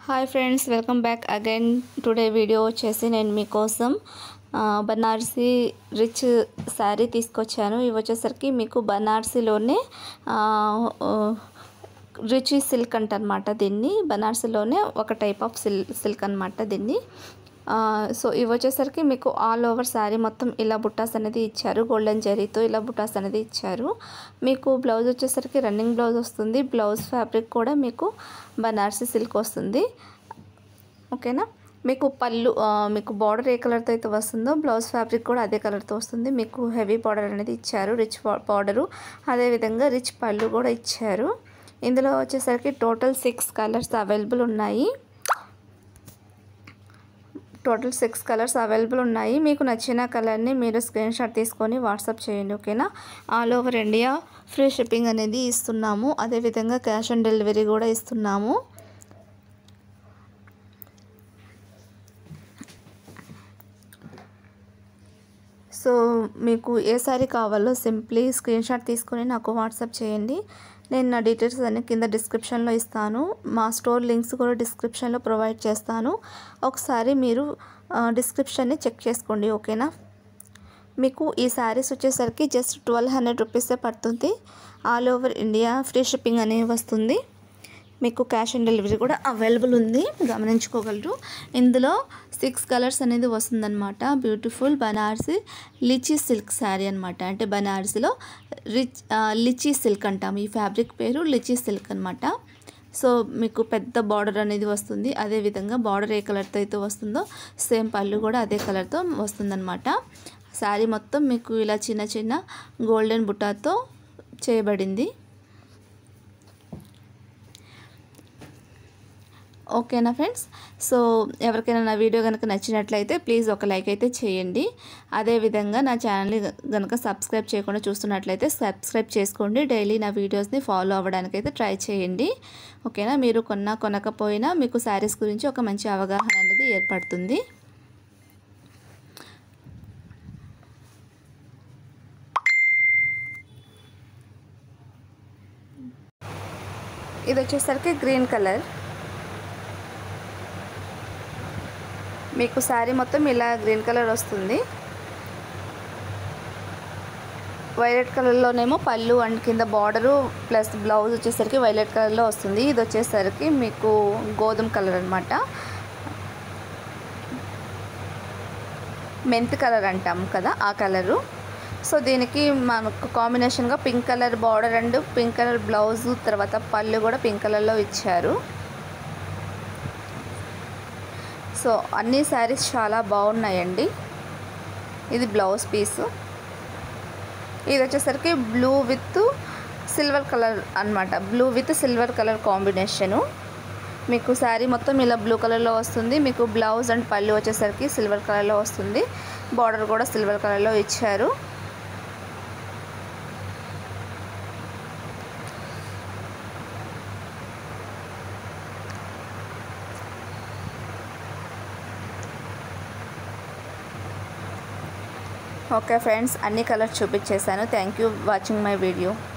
hi friends welcome back again today video వచ్చేసి నేను మీకోసం ఆ, బనారసి రిచ్ శారీ తీసుకొచ్చాను ఇవి వచ్చేసరికి మీకు బనారసిలోనే ఆ, ఆ, రిచ్ సిల్క్ అంటనమాట దీన్ని బనారసిలోనే ఒక టైప్ ఆఫ్ సిల్ సిల్క్ అనమాట దీన్ని ఆ, సో ఇవి వచ్చేసరికి మీకు ఆల్ ఓవర్ శారీ మొత్తం ఇలా బుట్టాస్ అనేది ఇచ్చారు గోల్డెన్ జరీతో ఇలా బుట్టాస్ అనేది ఇచ్చారు మీకు బ్లౌజ్ వచ్చేసరికి రన్నింగ్ బ్లౌజ్ వస్తుంది బ్లౌజ్ ఫ్యాబ్రిక్ కూడా మీకు బనారసి సిల్క్ వస్తుంది ఓకేనా మీకు పళ్ళు ఆ, మీకు బార్డర్ ఏ కలర్తో అయితే వస్తుందో బ్లౌజ్ ఫ్యాబ్రిక్ కూడా అదే కలర్తో వస్తుంది మీకు హెవీ బార్డర్ అనేది ఇచ్చారు రిచ్ బార్డరు అదేవిధంగా రిచ్ పళ్ళు కూడా ఇచ్చారు ఇందులో వచ్చేసరికి టోటల్ సిక్స్ కలర్స్ అవైలబుల్ ఉన్నాయి టోటల్ సిక్స్ కలర్స్ అవైలబుల్ ఉన్నాయి మీకు నచ్చిన కలర్ని మీరు స్క్రీన్ షాట్ తీసుకొని వాట్సాప్ చేయండి ఓకేనా all over India free shipping అనేది ఇస్తున్నాము అదేవిధంగా క్యాష్ ఆన్ డెలివరీ కూడా ఇస్తున్నాము సో మీకు ఏ సారీ కావాలో సింప్లీ స్క్రీన్ షాట్ తీసుకొని నాకు వాట్సాప్ చేయండి నేను నా డీటెయిల్స్ అన్ని కింద డిస్క్రిప్షన్లో ఇస్తాను మా స్టోర్ లింక్స్ కూడా డిస్క్రిప్షన్లో ప్రొవైడ్ చేస్తాను ఒకసారి మీరు డిస్క్రిప్షన్ని చెక్ చేసుకోండి ఓకేనా మీకు ఈ శారీస్ వచ్చేసరికి జస్ట్ ట్వెల్వ్ హండ్రెడ్ రూపీసే పడుతుంది all over India free shipping అనేది వస్తుంది మీకు క్యాష్ ఆన్ డెలివరీ కూడా అవైలబుల్ ఉంది గమనించుకోగలరు ఇందులో సిక్స్ కలర్స్ అనేది వస్తుందన్నమాట beautiful Banarasi litchi silk sari అనమాట అంటే బనారసిలో రిచ్ లిచీ సిల్క్ అంటాం ఈ ఫ్యాబ్రిక్ పేరు లిచీ సిల్క్ అనమాట సో మీకు పెద్ద బార్డర్ అనేది వస్తుంది అదేవిధంగా బార్డర్ ఏ కలర్తో అయితే వస్తుందో సేమ్ పళ్ళు కూడా అదే కలర్తో వస్తుందన్నమాట శారీ మొత్తం మీకు ఇలా చిన్న చిన్న గోల్డెన్ బుట్టాతో చేయబడింది ఓకేనా ఫ్రెండ్స్ సో ఎవరికైనా నా వీడియో కనుక నచ్చినట్లయితే ప్లీజ్ ఒక లైక్ అయితే చేయండి అదేవిధంగా నా ఛానల్ని కనుక సబ్స్క్రైబ్ చేయకుండా చూస్తున్నట్లయితే సబ్స్క్రైబ్ చేసుకోండి డైలీ నా వీడియోస్ని ఫాలో అవ్వడానికి అయితే ట్రై చేయండి ఓకేనా మీరు కొన్నా కొనకపోయినా మీకు శారీస్ గురించి ఒక మంచి అవగాహన అనేది ఏర్పడుతుంది ఇది వచ్చేసరికి గ్రీన్ కలర్ మీకు శారీ మొత్తం ఇలా గ్రీన్ కలర్ వస్తుంది వైలెట్ కలర్లోనేమో పళ్ళు అండ్ కింద బార్డరు ప్లస్ బ్లౌజ్ వచ్చేసరికి వైలెట్ కలర్లో వస్తుంది ఇది వచ్చేసరికి మీకు గోధుమ కలర్ అనమాట మెంత్ కలర్ అంటాం కదా ఆ కలరు సో దీనికి మనకు కాంబినేషన్గా pink colour border and pink colour blouse తర్వాత పళ్ళు కూడా పింక్ కలర్లో ఇచ్చారు సో అన్ని శారీస్ చాలా బాగున్నాయండి ఇది బ్లౌజ్ పీసు ఇది వచ్చేసరికి బ్లూ విత్ సిల్వర్ కలర్ అనమాట blue with silver colour combination మీకు శారీ మొత్తం ఇలా బ్లూ కలర్లో వస్తుంది మీకు బ్లౌజ్ అండ్ పళ్ళు వచ్చేసరికి సిల్వర్ కలర్లో వస్తుంది బార్డర్ కూడా సిల్వర్ కలర్లో ఇచ్చారు ఓకే ఫ్రెండ్స్ అన్ని కలర్స్ చూపించేశాను thank you watching my video